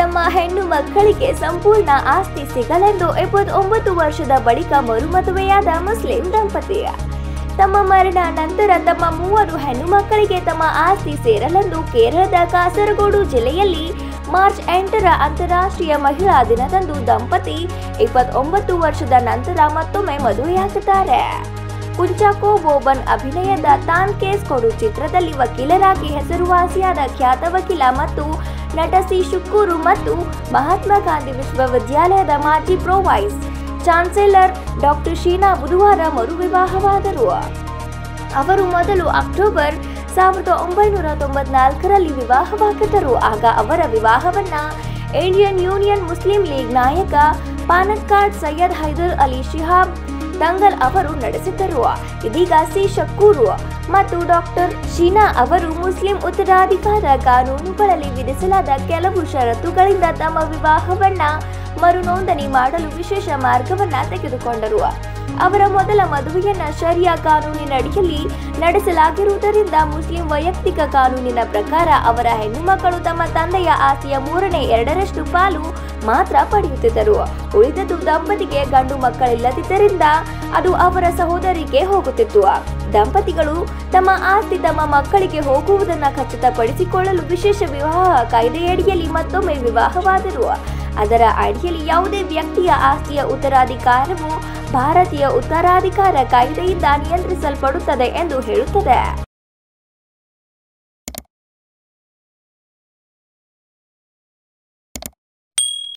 ತಮ್ಮ ಹೆಣ್ಣು ಮಕ್ಕಳಿಗೆ ಸಂಪೂರ್ಣ ಆಸ್ತಿ ಸಿಗಲೆಂದು ಇಪ್ಪತ್ತೊಂಬತ್ತು ವರ್ಷದ ಬಳಿಕ ಮರುಮದುವೆಯಾದ ಮುಸ್ಲಿಂ ದಂಪತಿ ತಮ್ಮ ಮರಣ ನಂತರ ತಮ್ಮ ಮೂವರು ಹೆಣ್ಣು ಮಕ್ಕಳಿಗೆ ತಮ್ಮ ಆಸ್ತಿ ಸೇರಲೆಂದು ಕೇರಳದ ಕಾಸರಗೋಡು ಜಿಲ್ಲೆಯಲ್ಲಿ ಮಾರ್ಚ್ ಎಂಟರ ಅಂತಾರಾಷ್ಟ್ರೀಯ ಮಹಿಳಾ ದಿನದಂದು ದಂಪತಿ ಇಪ್ಪತ್ತೊಂಬತ್ತು ವರ್ಷದ ನಂತರ ಮತ್ತೊಮ್ಮೆ ಮದುವೆಯಾಗುತ್ತಾರೆ ಕುಂಚಾಕೋ ಬೋಬನ್ ಅಭಿನಯದ ತಾನ್ ಕೇಸ್ ಕೊಡು ಚಿತ್ರದಲ್ಲಿ ವಕೀಲರಾಗಿ ಹೆಸರುವಾಸಿಯಾದ ಖ್ಯಾತ ವಕೀಲ ಮತ್ತು ನಟ ಸಿ ಶುಕ್ಕೂರು ಮತ್ತು ಮಹಾತ್ಮ ಗಾಂಧಿ ವಿಶ್ವವಿದ್ಯಾಲಯದ ಮಾಜಿ ಪ್ರೊವೈಸ್ ಚಾನ್ಸೆಲರ್ ಡಾಕ್ಟರ್ ಶೀನಾ ಬುಧವಾರ ಮರುವಿವಾಹವಾದರು ಅವರು ಮೊದಲು ಅಕ್ಟೋಬರ್ ಸಾವಿರದ ಒಂಬೈನೂರ ತೊಂಬತ್ನಾಲ್ಕರಲ್ಲಿ ವಿವಾಹವಾಗಿದ್ದರು ಆಗ ಅವರ ವಿವಾಹವನ್ನ ಇಂಡಿಯನ್ ಯೂನಿಯನ್ ಮುಸ್ಲಿಂ ಲೀಗ್ ನಾಯಕ ಪಾನಕ್ಕಾಡ್ ಸೈಯದ್ ಹೈದರ್ ಅಲಿ ಶಿಹಾಬ್ ದಂಗಲ್ ಅವರು ನಡೆಸಿದ್ದರು ಇದೀಗ ಸಿ ಶಕ್ಕೂರು ಮತ್ತು ಡಾಕ್ಟರ್ ಶೀನಾ ಅವರು ಮುಸ್ಲಿಂ ಉತ್ತರಾಧಿಕಾರ ಕಾನೂನುಗಳಲ್ಲಿ ವಿಧಿಸಲಾದ ಕೆಲವು ಷರತ್ತುಗಳಿಂದ ತಮ್ಮ ವಿವಾಹವನ್ನ ಮರುನೋಂದಣಿ ಮಾಡಲು ವಿಶೇಷ ಮಾರ್ಗವನ್ನ ತೆಗೆದುಕೊಂಡರು ಅವರ ಮೊದಲ ಮದುವೆಯನ್ನ ಶರಿಯಾ ಕಾನೂನಿನಡಿಯಲ್ಲಿ ನಡೆಸಲಾಗಿರುವುದರಿಂದ ಮುಸ್ಲಿಂ ವೈಯಕ್ತಿಕ ಕಾನೂನಿನ ಪ್ರಕಾರ ಅವರ ಹೆಣ್ಣು ಮಕ್ಕಳು ತಮ್ಮ ತಂದೆಯ ಆಸ್ತಿಯ ಮೂರನೇ ಎರಡರಷ್ಟು ಪಾಲು ಮಾತ್ರ ಪಡೆಯುತ್ತಿದ್ದರು ಉಳಿದದ್ದು ದಂಪತಿಗೆ ಗಂಡು ಮಕ್ಕಳಿಲ್ಲದಿದ್ದರಿಂದ ಅದು ಅವರ ಸಹೋದರಿಗೆ ಹೋಗುತ್ತಿತ್ತು ದಂಪತಿಗಳು ತಮ್ಮ ಆಸ್ತಿ ತಮ್ಮ ಮಕ್ಕಳಿಗೆ ಹೋಗುವುದನ್ನು ಖಚಿತಪಡಿಸಿಕೊಳ್ಳಲು ವಿಶೇಷ ವಿವಾಹ ಕಾಯ್ದೆಯಡಿಯಲ್ಲಿ ಮತ್ತೊಮ್ಮೆ ವಿವಾಹವಾದರು ಅದರ ಅಡಿಯಲ್ಲಿ ಯಾವುದೇ ವ್ಯಕ್ತಿಯ ಆಸ್ತಿಯ ಉತ್ತರಾಧಿಕಾರವು ಭಾರತೀಯ ಉತ್ತರಾಧಿಕಾರ ಕಾಯ್ದೆಯಿಂದ ನಿಯಂತ್ರಿಸಲ್ಪಡುತ್ತದೆ ಎಂದು ಹೇಳುತ್ತದೆ